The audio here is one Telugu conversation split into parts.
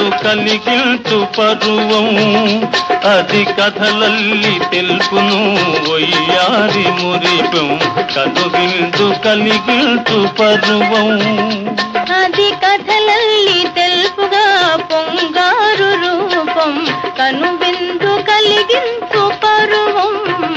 కలిగించు పరువం అది కథలల్లి తెలుపును ఒయ్యారి మురిపం కనువిందు కలిగించు పరువం అది కథలల్లి తెలుపుగా పొంగారు రూపం కనువిందు కలిగించు పరువం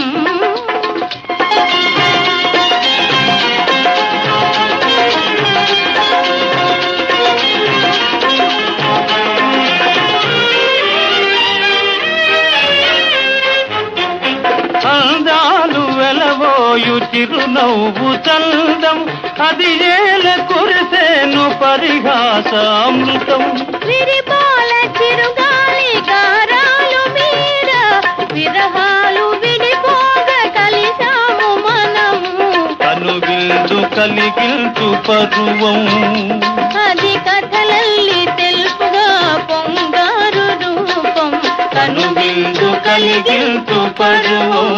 అందాలు వెలవోయు చిరునవ్వు చందం అది ఏల కురిసేను పరిహాసామృతం విరిపాల చిరుగాలి గారాలు మీర విరహాలు విడిపోగ కలిశాము మనము కనువిందు కలిగించు పరువం అది కథలల్లి తెలుపుగా పొంగారు రూపం కనువిందు కలిగించు పరువం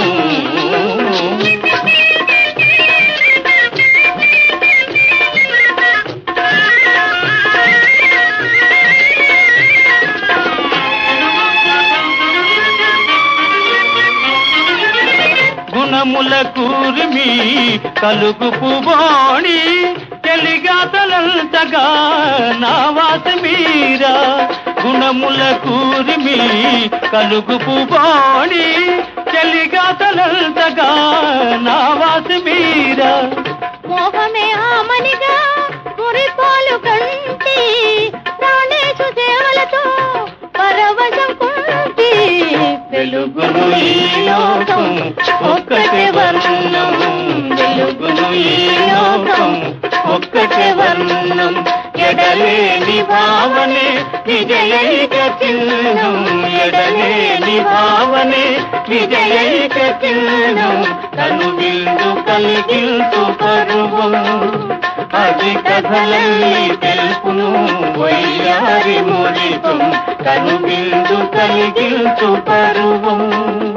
గుణముల కూర్మి కలుగు పువాణి చెలిగాతలంతగా నా వాత మీరా గుణముల కూర్మి కలుగు పువాణి చెలిగాతలంతగా నా వాత మీరా మోహమే ఆమనిగా మురిపాలు కంటి ప్రాణేశు సేవలతో పరవశం కుంటి వెలుగును ఈ లోకం ఒక్కటే వర్ణం వెలుగును ఈ లోకం ఒక్కటే వర్ణం ఎడలేని భావనే విజయైక చిహ్నం ఎడలేని భావనే విజయైక చిహ్నం కనువిందు కలిగించు పరువం అది కథలన్నీ తెలుపును వయ్యారి మురిపం కనువిందు కలిగించు పరువం